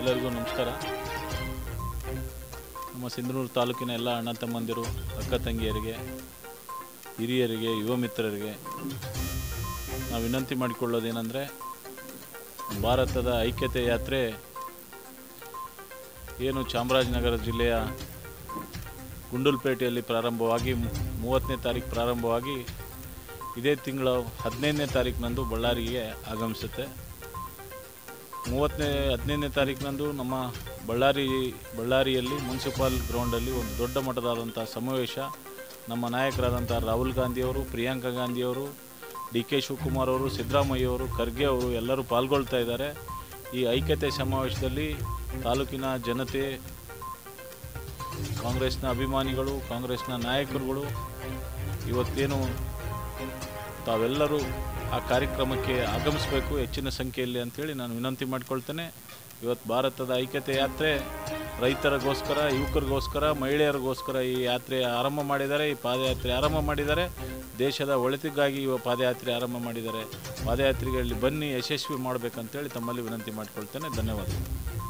ಎಲ್ಲರಿಗೂ ನಮಸ್ಕಾರ ನಮ್ಮ ಸಿಂಧನೂರು ತಾಲೂಕಿನ ಎಲ್ಲ ಅಣ್ಣ ತಮ್ಮಂದಿರು ಅಕ್ಕ ತಂಗಿಯರಿಗೆ ಹಿರಿಯರಿಗೆ ಯುವ ಮಿತ್ರರಿಗೆ ನಾವು ವಿನಂತಿ ಮಾಡಿಕೊಳ್ಳೋದೇನೆಂದರೆ ಭಾರತದ ಐಕ್ಯತೆ ಯಾತ್ರೆ ಏನು ಚಾಮರಾಜನಗರ ಜಿಲ್ಲೆಯ ಗುಂಡಲ್ಪೇಟೆಯಲ್ಲಿ ಪ್ರಾರಂಭವಾಗಿ ಮು- ಮೂವತ್ತನೇ ತಾರೀಕು ಪ್ರಾರಂಭವಾಗಿ ಇದೇ ತಿಂಗಳ ಹದಿನೈದನೇ ತಾರೀಕಿನಂದು ಬಳ್ಳಾರಿಗೆ ಆಗಮಿಸುತ್ತೆ ಮೂವತ್ತನೇ ಹದಿನೈದನೇ ತಾರೀಕಿನಂದು ನಮ್ಮ ಬಳ್ಳಾರಿ ಬಳ್ಳಾರಿಯಲ್ಲಿ ಮುನ್ಸಿಪಾಲ್ ಗ್ರೌಂಡಲ್ಲಿ ಒಂದು ದೊಡ್ಡ ಮಟ್ಟದಾದಂಥ ಸಮಾವೇಶ ನಮ್ಮ ನಾಯಕರಾದಂಥ ರಾಹುಲ್ ಗಾಂಧಿಯವರು ಪ್ರಿಯಾಂಕಾ ಗಾಂಧಿಯವರು ಡಿ ಕೆ ಶಿವಕುಮಾರ್ ಅವರು ಸಿದ್ದರಾಮಯ್ಯ ಅವರು ಖರ್ಗೆ ಅವರು ಎಲ್ಲರೂ ಪಾಲ್ಗೊಳ್ತಾ ಇದ್ದಾರೆ ಈ ಐಕ್ಯತೆ ಸಮಾವೇಶದಲ್ಲಿ ತಾಲೂಕಿನ ಜನತೆ ಕಾಂಗ್ರೆಸ್ನ ಅಭಿಮಾನಿಗಳು ಕಾಂಗ್ರೆಸ್ನ ನಾಯಕರುಗಳು ಇವತ್ತೇನು ತಾವೆಲ್ಲರೂ ಆ ಕಾರ್ಯಕ್ರಮಕ್ಕೆ ಆಗಮಿಸಬೇಕು ಹೆಚ್ಚಿನ ಸಂಖ್ಯೆಯಲ್ಲಿ ಅಂತೇಳಿ ನಾನು ವಿನಂತಿ ಮಾಡ್ಕೊಳ್ತೇನೆ ಇವತ್ತು ಭಾರತದ ಐಕ್ಯತೆ ಯಾತ್ರೆ ರೈತರಿಗೋಸ್ಕರ ಯುವಕರಿಗೋಸ್ಕರ ಮಹಿಳೆಯರಿಗೋಸ್ಕರ ಈ ಯಾತ್ರೆ ಆರಂಭ ಮಾಡಿದ್ದಾರೆ ಈ ಪಾದಯಾತ್ರೆ ಆರಂಭ ಮಾಡಿದ್ದಾರೆ ದೇಶದ ಒಳಿತಿಗಾಗಿ ಇವ ಪಾದಯಾತ್ರೆ ಆರಂಭ ಮಾಡಿದ್ದಾರೆ ಪಾದಯಾತ್ರೆಗಳಲ್ಲಿ ಬನ್ನಿ ಯಶಸ್ವಿ ಮಾಡಬೇಕಂತೇಳಿ ತಮ್ಮಲ್ಲಿ ವಿನಂತಿ ಮಾಡ್ಕೊಳ್ತೇನೆ ಧನ್ಯವಾದಗಳು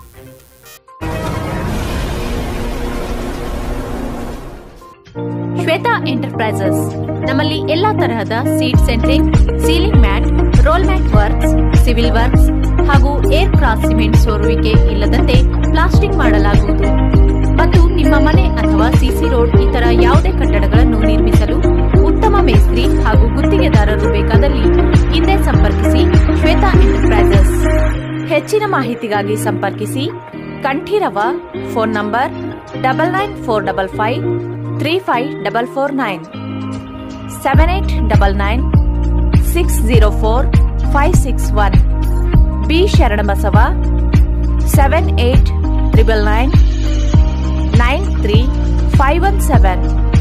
ಶ್ವೇತಾ ಎಂಟರ್ಪ್ರೈಸಸ್ ನಮ್ಮಲ್ಲಿ ಎಲ್ಲಾ ತರಹದ sheet centring ceiling mat roll mat works civil works ಹಾಗೂ ಏರ್ ಕ್ರಾಸ್ ಸಿಮೆಂಟ್ ಸೋರುವಿಕೆ ಇಲ್ಲದಂತೆ ಪ್ಲಾಸ್ಟಿಕ್ ಮಾಡಲಾಗುವುದು ಮತ್ತು ನಿಮ್ಮ ಮನೆ ಅಥವಾ ಸಿಸಿ ರೋಡ್ ಇತರ ಯಾವುದೇ ಕಟ್ಟಡಗಳನ್ನು ನಿರ್ಮಿಸಲು ಉತ್ತಮ ಮೇಸ್ತ್ರಿ ಹಾಗೂ ಗುತ್ತಿಗೆದಾರರು ಬೇಕಾದಲ್ಲಿ ಹಿಂದೆ ಸಂಪರ್ಕಿಸಿ ಶ್ವೇತಾ ಎಂಟರ್ಪ್ರೈಸಸ್ ಹೆಚ್ಚಿನ ಮಾಹಿತಿಗಾಗಿ ಸಂಪರ್ಕಿಸಿ Kanteerava phone number double nine four double five three five double four nine seven eight double nine six zero four five six one B Sharanabasava seven eight triple nine nine three five one seven